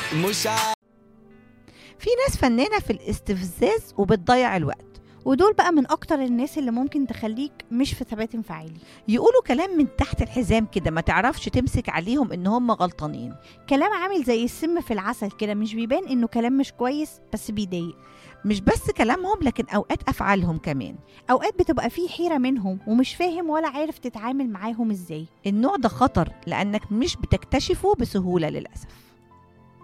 مش ع... في ناس فنانة في الاستفزاز وبتضيع الوقت ودول بقى من اكتر الناس اللي ممكن تخليك مش في ثبات انفعالي يقولوا كلام من تحت الحزام كده ما تعرفش تمسك عليهم ان هم غلطانين كلام عامل زي السم في العسل كده مش بيبان انه كلام مش كويس بس بيضايق مش بس كلامهم لكن اوقات افعالهم كمان اوقات بتبقى فيه حيرة منهم ومش فاهم ولا عارف تتعامل معاهم ازاي النوع ده خطر لانك مش بتكتشفه بسهولة للاسف